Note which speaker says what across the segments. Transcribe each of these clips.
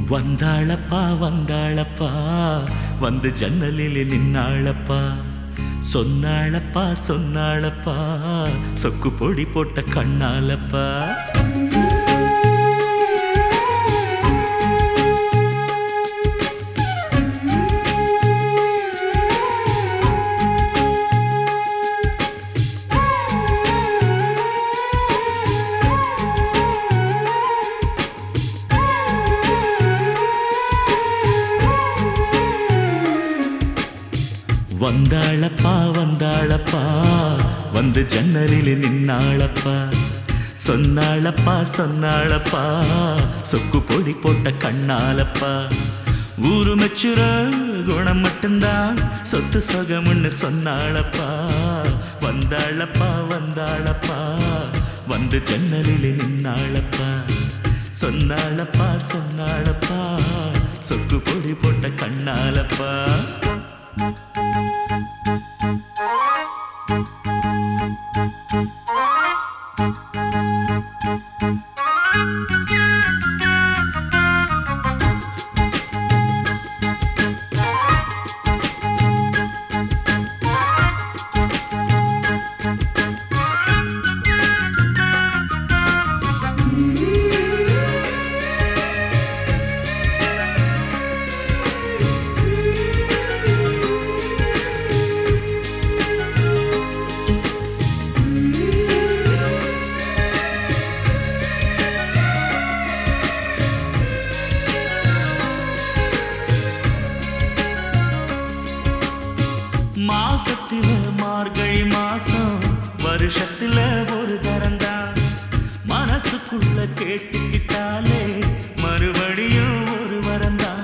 Speaker 1: வந்தாளப்பா வந்தாளப்பா வந்து ஜன்னலில் நின்னாளப்பா சொன்னாளப்பா சொன்னாளப்பா சொக்கு பொடி போட்ட கண்ணாலப்பா வந்தாளப்பா வந்தாளப்பா வந்து ஜன்னலில் நின்னாளப்பா சொன்னாளப்பா சொன்னாளப்பா சொக்கு பொடி போட்ட கண்ணாலப்பா ஊரு மெச்சுற குணம் மட்டும்தான் சொத்து சொகம்னு சொன்னாளப்பா வந்தாளப்பா வந்தாளப்பா வந்து ஜன்னலில் நின்னாளப்பா சொன்னாளப்பா சொன்னாளப்பா சொக்கு பொடி போட்ட கண்ணாலப்பா மாசத்தில மார்கழி மாசம் வருஷத்துல ஒரு தரந்தான் மனசுக்குள்ள கேட்டுக்கிட்டாலே மறுபடியும் ஒரு வரந்தான்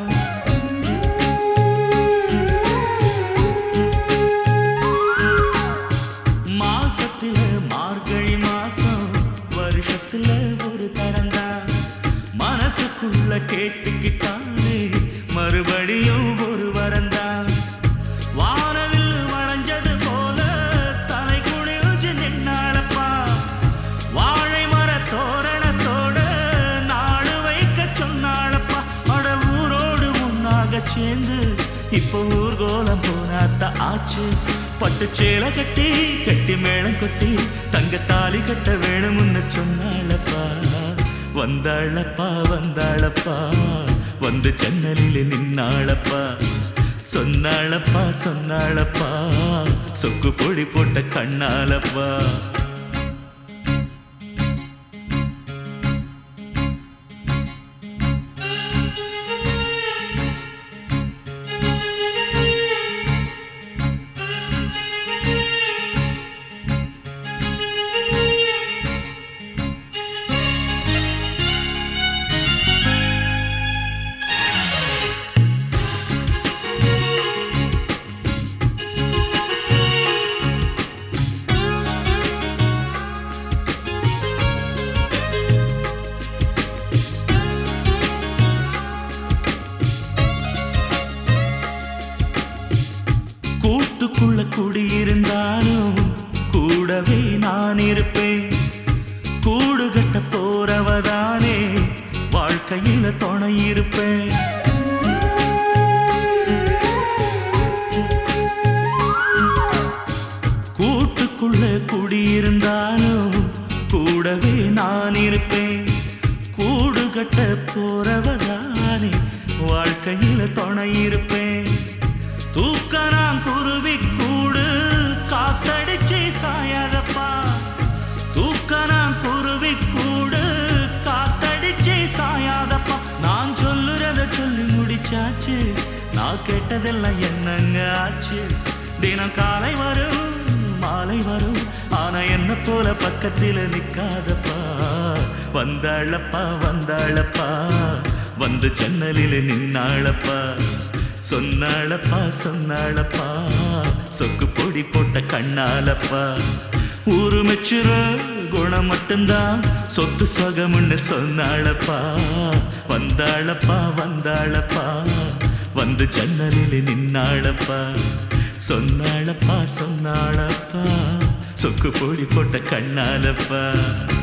Speaker 1: மாசத்தில மார்கழி மாசம் வருஷத்துல ஒரு தரந்தான் மனசுக்குள்ள கேட்டுக்கிட்டாலே மறுபடியும் ஒரு வரந்தான் வானவில் வளைஞ்சது போல தலை குனிஞ்சு நின்னாளப்பா வாழை மர தோரணத்தோட நாடு வைக்க சொன்னாளப்பா அட ஊரோடு உன்னாக சேர்ந்து இப்போ ஊர்கோலம் போனாத்த ஆச்சு பட்டு சேலை கட்டி கட்டி மேளம் கொட்டி தங்க தாலி கட்ட வேணும்னு சொன்னாளப்பா வந்தாளப்பா வந்தாளப்பா வந்து ஜன்னலில் நின்னாளப்பா சொன்னாளப்பா சொன்னாளப்பா சொக்கு பொடி போட்ட கண்ணாலப்பா கூட்டுக்குள்ள குடியிருந்தாலும் கூடவே நான் இருப்பேன் கூடு கட்ட போறவதானே வாழ்க்கையில துணை இருப்பேன் கூட்டுக்குள்ள குடியிருந்தாலும் கூடவே நான் இருப்பேன் கூடு கட்ட போறவதானே வாழ்க்கையில துணை இருப்பேன் தூக்க நான் குருவி கூடு காத்தடிச்சு சாயாதப்பா தூக்க நான் குருவி கூடு காத்தடிச்சு சாயாதப்பா நான் சொல்லுறத சொல்லி முடிச்சாச்சு நான் கேட்டதெல்லாம் என்னங்க ஆச்சு தினம் காலை வரும் மாலை வரும் ஆனா என்ன போல பக்கத்தில் நிக்காதப்பா வந்தாளப்பா வந்தாளப்பா வந்து ஜன்னலில் நின்னாளப்பா சொன்னாளப்பா சொன்னாளப்பா சொக்கு பொடி போட்ட கண்ணாலப்பா ஊரு மெச்சுற குணம் மட்டும்தான் சொத்து சொகம்னு சொன்னாளப்பா வந்தாளப்பா வந்தாளப்பா வந்து ஜன்னலில் நின்னாளப்பா சொன்னாளப்பா சொன்னாளப்பா சொக்கு பொடி போட்ட கண்ணாலப்பா